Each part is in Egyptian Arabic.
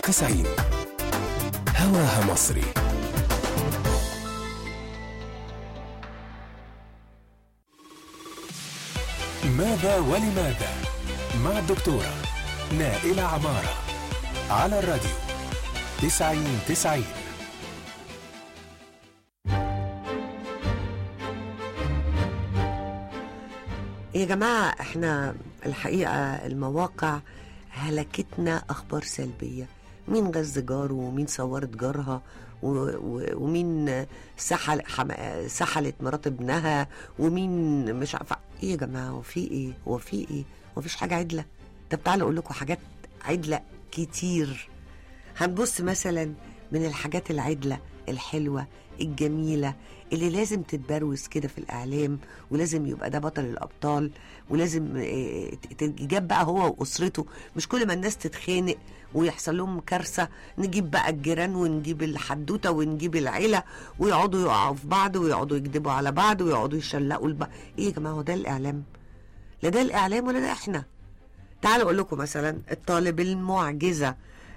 90 هواها مصري ماذا ولماذا مع الدكتورة نائلة عمارة على الراديو 90 90 يا جماعة احنا الحقيقة المواقع هلكتنا أخبار سلبية مين غز جاره ومين صورت جارها و- و- ومين سحل حم... سحلت مرات ابنها ومين مش عارفة ايه يا جماعة هو في ايه هو في ايه هو مفيش حاجة عدلة طب تعالوا اقول لكم حاجات عدلة كتير هنبص مثلا من الحاجات العدلة الحلوة الجميلة اللي لازم تتبروز كده في الإعلام ولازم يبقى ده بطل الأبطال ولازم آه، ت- تجاب بقى هو وأسرته مش كل ما الناس تتخانق ويحصل لهم كارثة نجيب بقى الجيران ونجيب الحدوتة ونجيب العيلة ويقعدوا يقعوا في بعض ويقعدوا يكذبوا على بعض ويقعدوا يشلقوا البعض إيه يا جماعة هو ده الإعلام لا ده الإعلام ولا ده إحنا تعالوا اقول لكم مثلا الطالب المعجزه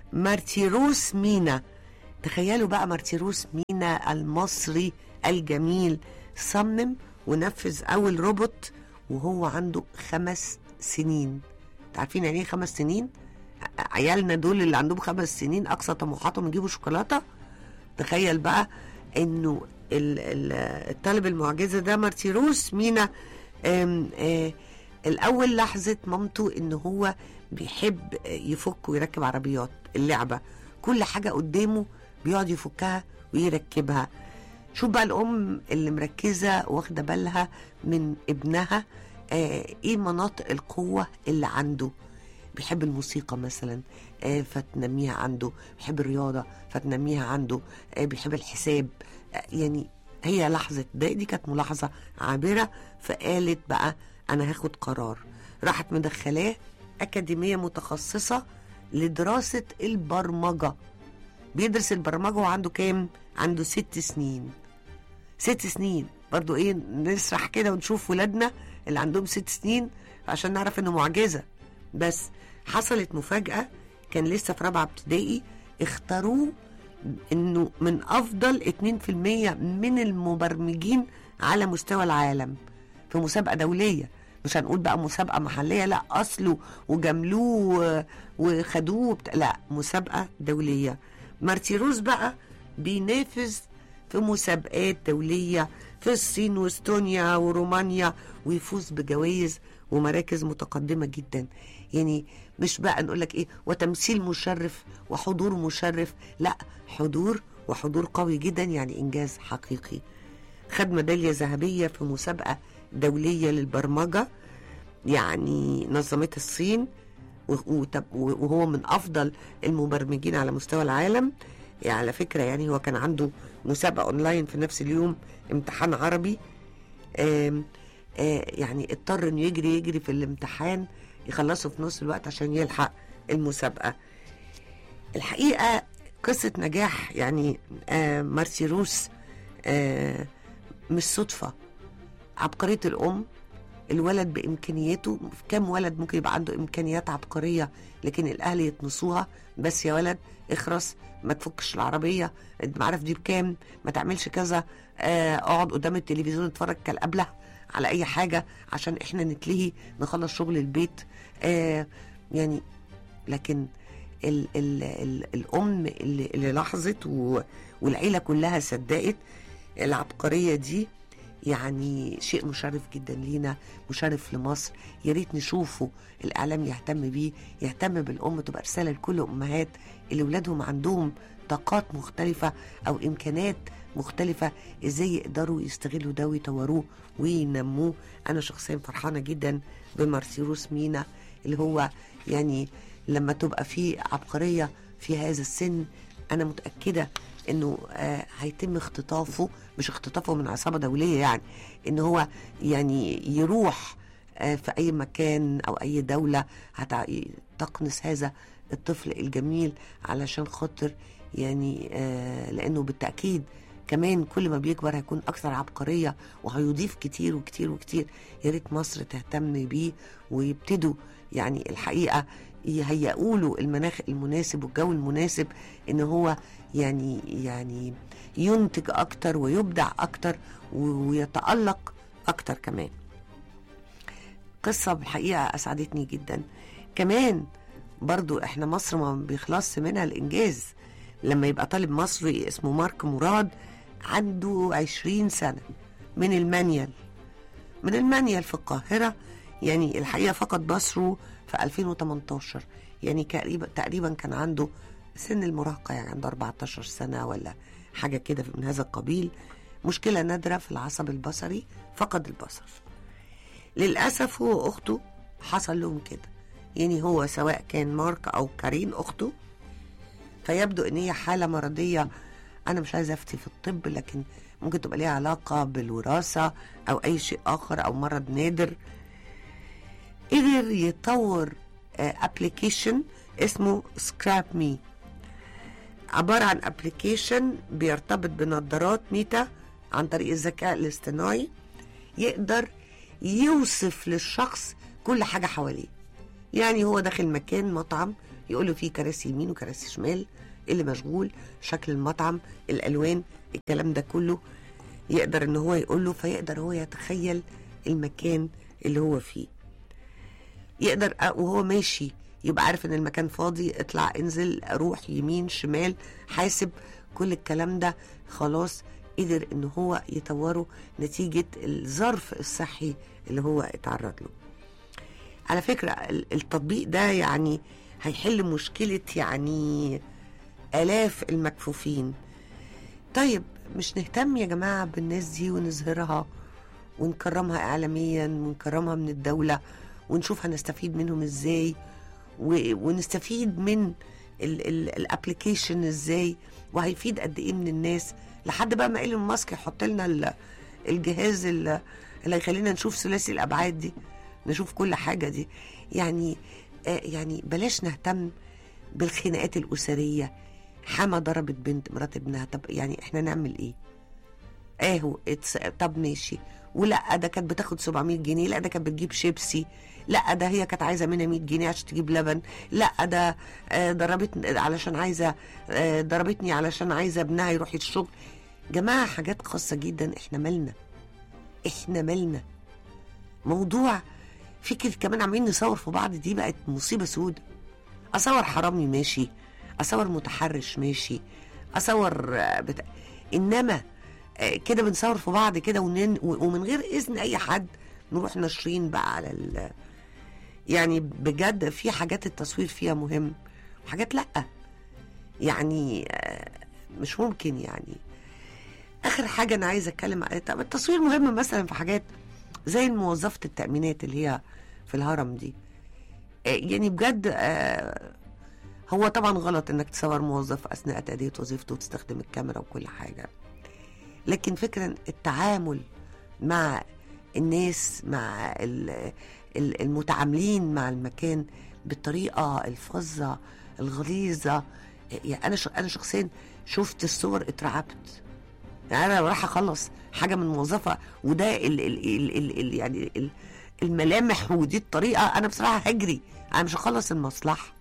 مارتيروس مينا تخيلوا بقى مارتيروس مينا المصري الجميل صمم ونفذ اول روبوت وهو عنده خمس سنين انتوا عارفين يعني ايه خمس سنين ع- عيالنا دول اللي عندهم خمس سنين اقصى طموحاتهم يجيبوا شوكولاته تخيل بقى انه ال- ال- الطالب المعجزه ده مارتيروس مينا آم، آه، الاول لحظه مامته ان هو بيحب يفك ويركب عربيات اللعبه كل حاجه قدامه بيقعد يفكها ويركبها شوف بقى الام اللي مركزه واخده بالها من ابنها آه ايه مناطق القوه اللي عنده بيحب الموسيقى مثلا آه فتنميها عنده بيحب الرياضه فتنميها عنده آه بيحب الحساب آه يعني هي لحظه ده دي كانت ملاحظه عابره فقالت بقى انا هاخد قرار راحت مدخلاه اكاديميه متخصصه لدراسه البرمجه بيدرس البرمجه وعنده كام عنده ست سنين ست سنين برضو ايه نسرح كده ونشوف ولادنا اللي عندهم ست سنين عشان نعرف انه معجزه بس حصلت مفاجاه كان لسه في رابعه ابتدائي اختاروه انه من افضل 2% من المبرمجين على مستوى العالم في مسابقه دوليه مش هنقول بقى مسابقه محليه لا اصله وجاملوه و- وخدوه وبت... لا مسابقه دوليه مارتيروس بقى بينافس في مسابقات دوليه في الصين واستونيا ورومانيا ويفوز بجوائز ومراكز متقدمه جدا يعني مش بقى نقول لك ايه وتمثيل مشرف وحضور مشرف لا حضور وحضور قوي جدا يعني انجاز حقيقي خد ميداليه ذهبيه في مسابقه دوليه للبرمجه يعني نظمتها الصين و- وتب- وهو من افضل المبرمجين على مستوى العالم يعني على فكره يعني هو كان عنده مسابقه اونلاين في نفس اليوم امتحان عربي آم آه يعني اضطر انه يجري يجري في الامتحان يخلصه في نص الوقت عشان يلحق المسابقه الحقيقه قصه نجاح يعني آه مارسيروس آه مش صدفه عبقريه الام الولد بامكانياته كم ولد ممكن يبقى عنده امكانيات عبقريه لكن الاهل يطمسوها بس يا ولد اخرس ما تفكش العربيه انت عارف دي بكام ما تعملش كذا آه، اقعد قدام التلفزيون اتفرج كالقبله على اي حاجه عشان احنا نتلهي نخلص شغل البيت آه يعني لكن ال ال ال الام اللي, اللي لاحظت و- والعيله كلها صدقت العبقريه دي يعني شيء مشرف جدا لينا مشرف لمصر يا ريت نشوفه الاعلام يهتم بيه يهتم بالام تبقى رساله لكل امهات اللي ولادهم عندهم طاقات مختلفه او امكانات مختلفه ازاي يقدروا يستغلوا ده ويطوروه وينموه انا شخصيا فرحانه جدا بمارسيروس مينا اللي هو يعني لما تبقى في عبقريه في هذا السن انا متاكده انه آه هيتم اختطافه مش اختطافه من عصابه دوليه يعني ان هو يعني يروح آه في اي مكان او اي دوله هتع... تقنص هذا الطفل الجميل علشان خاطر يعني آه لانه بالتاكيد كمان كل ما بيكبر هيكون اكثر عبقريه وهيضيف كتير وكتير وكتير يا ريت مصر تهتم بيه ويبتدوا يعني الحقيقه يهيئوا له المناخ المناسب والجو المناسب ان هو يعني يعني ينتج اكتر ويبدع اكتر و- ويتالق اكتر كمان قصه بالحقيقه اسعدتني جدا كمان برضو احنا مصر ما بيخلصش منها الانجاز لما يبقى طالب مصري اسمه مارك مراد عنده عشرين سنة من المانيال من المانيال في القاهرة يعني الحقيقة فقد بصره في 2018 يعني تقريبا تقريبا كان عنده سن المراهقة يعني عنده 14 سنة ولا حاجة كده من هذا القبيل مشكلة نادرة في العصب البصري فقد البصر للأسف هو وأخته حصل لهم كده يعني هو سواء كان مارك أو كارين أخته فيبدو ان هي حاله مرضيه انا مش عايزه افتي في الطب لكن ممكن تبقى ليها علاقه بالوراثه او اي شيء اخر او مرض نادر قدر يطور ابلكيشن اسمه سكراب مي عباره عن ابلكيشن بيرتبط بنظارات ميتا عن طريق الذكاء الاصطناعي يقدر يوصف للشخص كل حاجه حواليه يعني هو داخل مكان مطعم يقول له فيه كراسي يمين وكراسي شمال اللي مشغول شكل المطعم الالوان الكلام ده كله يقدر ان هو يقول له فيقدر هو يتخيل المكان اللي هو فيه يقدر أ- وهو ماشي يبقى عارف ان المكان فاضي اطلع انزل روح يمين شمال حاسب كل الكلام ده خلاص قدر ان هو يطوره نتيجة الظرف الصحي اللي هو اتعرض له على فكرة ال- التطبيق ده يعني هيحل مشكلة يعني آلاف المكفوفين طيب مش نهتم يا جماعة بالناس دي ونظهرها ونكرمها إعلاميا ونكرمها من الدولة ونشوف هنستفيد منهم إزاي و- ونستفيد من الابلكيشن ازاي وهيفيد قد ايه من الناس لحد بقى ما ايلون ماسك يحط لنا ال- الجهاز ال- اللي هيخلينا نشوف ثلاثي الابعاد دي نشوف كل حاجه دي يعني آه يعني بلاش نهتم بالخناقات الاسريه حما ضربت بنت مرات ابنها طب يعني احنا نعمل ايه اهو اتس طب ماشي ولا ده كانت بتاخد 700 جنيه لا ده كانت بتجيب شيبسي لا ده هي كانت عايزه منها 100 جنيه عشان تجيب لبن لا ده آه، ضربتني علشان عايزه آه، ضربتني علشان عايزه ابنها يروح الشغل جماعه حاجات خاصه جدا احنا مالنا احنا مالنا موضوع فكره كمان عمالين نصور في بعض دي بقت مصيبه سودة اصور حرامي ماشي اصور متحرش ماشي اصور آه، بتا... انما آه، كده بنصور في بعض كده ونن... ومن غير اذن اي حد نروح ناشرين بقى على ال... يعني بجد في حاجات التصوير فيها مهم وحاجات لا يعني آه، مش ممكن يعني اخر حاجه انا عايزه اتكلم عليها طب التصوير مهم مثلا في حاجات زي موظفه التامينات اللي هي في الهرم دي آه، يعني بجد آه، هو طبعا غلط انك تصور موظف اثناء تاديه وظيفته وتستخدم الكاميرا وكل حاجه لكن فكرا التعامل مع الناس مع ال- ال- المتعاملين مع المكان بالطريقه الفظه الغليظه يعني انا ش- انا شخصيا شفت الصور اترعبت يعني انا راح اخلص حاجه من موظفه وده ال ال ال ال ال يعني ال الملامح ودي الطريقه انا بصراحه هجري انا مش هخلص المصلحه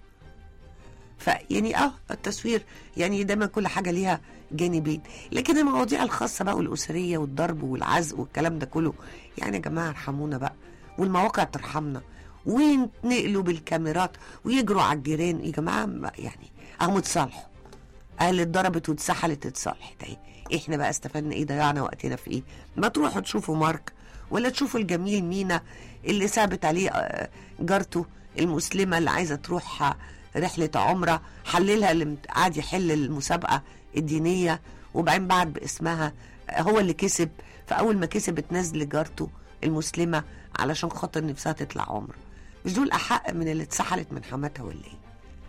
فيعني اه التصوير يعني دايما كل حاجه ليها جانبين لكن المواضيع الخاصه بقى والاسريه والضرب والعزق والكلام ده كله يعني يا جماعه ارحمونا بقى والمواقع ترحمنا وينقلوا بالكاميرات ويجروا على الجيران يا جماعه ما- يعني اهم اتصالحوا اهل اتضربت واتسحلت اتصالحت اهي احنا بقى استفدنا ايه ضيعنا وقتنا في ايه ما تروحوا تشوفوا مارك ولا تشوفوا الجميل مينا اللي ثابت عليه آه، جارته المسلمه اللي عايزه تروح آه، رحله عمره حللها اللي مت- قعد يحل المسابقه الدينيه وبعدين بعد باسمها آه، هو اللي كسب فاول ما كسب اتنزل جارته المسلمه علشان خاطر نفسها تطلع عمره مش دول احق من اللي اتسحلت من حماتها ولا ايه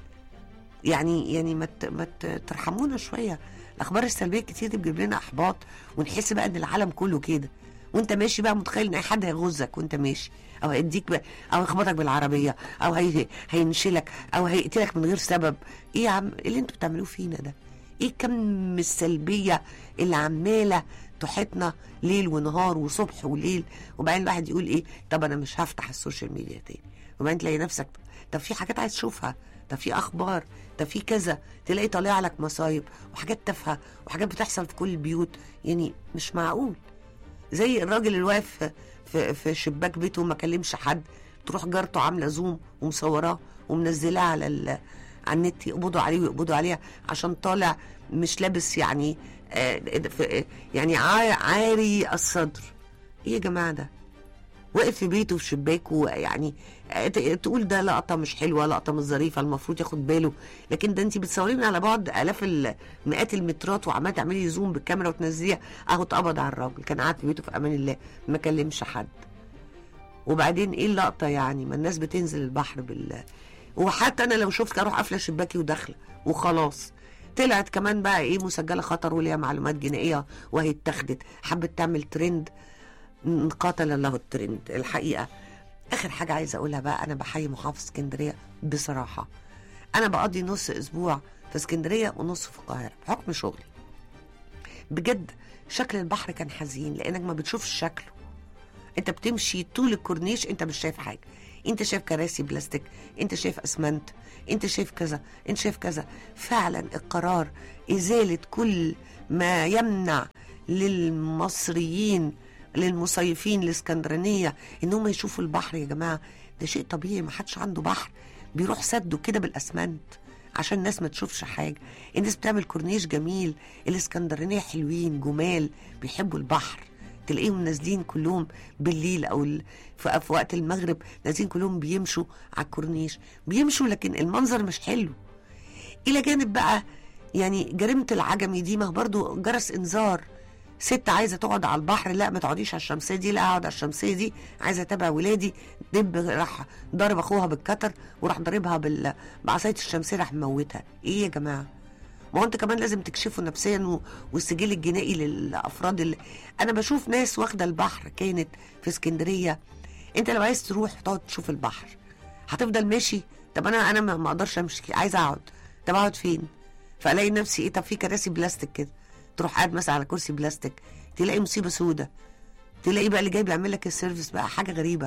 يعني يعني ما ت- ما ت- ترحمونا شويه الاخبار السلبيه كتير دي بتجيب لنا احباط ونحس بقى ان العالم كله كده وانت ماشي بقى متخيل ان اي حد هيغزك وانت ماشي او هيديك بقى او يخبطك بالعربيه او هي هينشلك او هيقتلك من غير سبب ايه يا عم إيه اللي انتوا بتعملوه فينا ده ايه كم السلبيه اللي عماله تحيطنا ليل ونهار وصبح وليل وبعدين الواحد يقول ايه طب انا مش هفتح السوشيال ميديا تاني وبعدين تلاقي نفسك طب في حاجات عايز تشوفها طب في اخبار طب في كذا تلاقي طالع لك مصايب وحاجات تافهه وحاجات بتحصل في كل البيوت يعني مش معقول زي الراجل اللي واقف في, في شباك بيته ما كلمش حد تروح جارته عامله زوم ومصوراه ومنزلاه على ال... على النت يقبضوا عليه ويقبضوا عليها عشان طالع مش لابس يعني آه في- يعني عا- عاري الصدر ايه يا جماعه ده واقف في بيته في شباكه يعني آه، ت- تقول ده لقطه مش حلوه لقطه مش ظريفه المفروض ياخد باله لكن ده انت بتصوريه من على بعد الاف ال- مئات المترات وعماله تعملي زوم بالكاميرا وتنزليها اهو اتقبض على الراجل كان قاعد في بيته في امان الله ما كلمش حد وبعدين ايه اللقطه يعني ما الناس بتنزل البحر بال وحتى انا لو شفت اروح قافله شباكي وداخله وخلاص طلعت كمان بقى ايه مسجله خطر وليها معلومات جنائيه وهي اتخذت حبت تعمل ترند م- قاتل الله الترند الحقيقه اخر حاجه عايزه اقولها بقى انا بحيي محافظ اسكندريه بصراحه انا بقضي نص اسبوع في اسكندريه ونص في القاهره بحكم شغلي بجد شكل البحر كان حزين لانك ما بتشوفش شكله انت بتمشي طول الكورنيش انت مش شايف حاجه انت شايف كراسي بلاستيك انت شايف اسمنت انت شايف كذا انت شايف كذا فعلا القرار ازاله كل ما يمنع للمصريين للمصيفين الاسكندرانيه ان هم يشوفوا البحر يا جماعه ده شيء طبيعي ما حدش عنده بحر بيروح سده كده بالاسمنت عشان الناس ما تشوفش حاجه الناس بتعمل كورنيش جميل الاسكندرانيه حلوين جمال بيحبوا البحر تلاقيهم نازلين كلهم بالليل او ال- في في وقت المغرب نازلين كلهم بيمشوا على الكورنيش بيمشوا لكن المنظر مش حلو الى جانب بقى يعني جريمه العجمي دي ما هو برضو جرس انذار ست عايزه تقعد على البحر لا ما تقعديش على الشمسيه دي لا اقعد على الشمسيه دي عايزه اتابع ولادي دب راح ضارب اخوها بالكتر وراح ضاربها بال بعصايه الشمسيه راح مموتها ايه يا جماعه ما هو انت كمان لازم تكشفوا نفسيا و... والسجل الجنائي للافراد اللي انا بشوف ناس واخده البحر كانت في اسكندريه انت لو عايز تروح تقعد تشوف البحر هتفضل ماشي طب انا انا ما ما اقدرش امشي عايز اقعد طب اقعد فين فالاقي نفسي ايه طب في كراسي بلاستيك كده تروح قاعد مثلا على كرسي بلاستيك تلاقي مصيبه سودة تلاقي بقى اللي جاي بيعمل لك السيرفيس بقى حاجه غريبه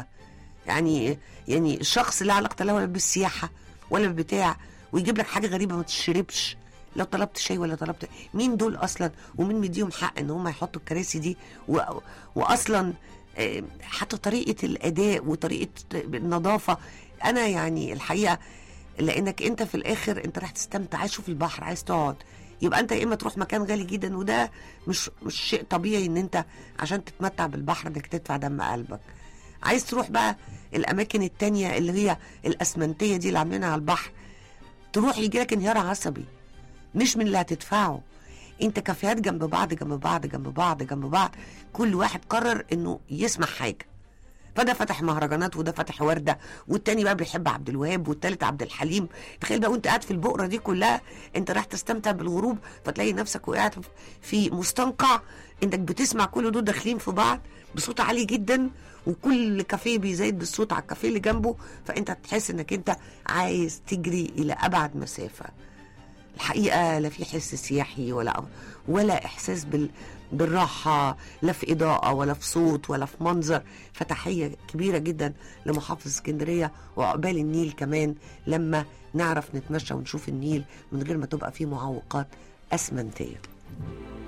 يعني يعني الشخص لا علاقه له ولا بالسياحه ولا بتاع ويجيب لك حاجه غريبه ما تشربش لو طلبت شاي ولا طلبت مين دول اصلا ومين مديهم حق ان هم يحطوا الكراسي دي و... واصلا آه، حتى طريقه الاداء وطريقه النظافه انا يعني الحقيقه لانك انت في الاخر انت راح تستمتع عايز تشوف البحر عايز تقعد يبقى انت يا اما تروح مكان غالي جدا وده مش مش شيء طبيعي ان انت عشان تتمتع بالبحر انك تدفع دم قلبك عايز تروح بقى الاماكن التانية اللي هي الاسمنتيه دي اللي عاملينها على البحر تروح يجي لك انهيار عصبي مش من اللي هتدفعه انت كافيهات جنب بعض جنب بعض جنب بعض جنب بعض كل واحد قرر انه يسمع حاجه فده فتح مهرجانات وده فتح ورده والتاني بقى بيحب عبد الوهاب والتالت عبد الحليم تخيل بقى وانت قاعد في البقره دي كلها انت راح تستمتع بالغروب فتلاقي نفسك وقعت في مستنقع انك بتسمع كل دول داخلين في بعض بصوت عالي جدا وكل كافيه بيزايد بالصوت على الكافيه اللي جنبه فانت تحس انك انت عايز تجري الى ابعد مسافه الحقيقه لا في حس سياحي ولا ولا احساس بال بالراحة لا في إضاءة ولا في صوت ولا في منظر فتحية كبيرة جدا لمحافظ اسكندرية وعقبال النيل كمان لما نعرف نتمشى ونشوف النيل من غير ما تبقى فيه معوقات أسمنتية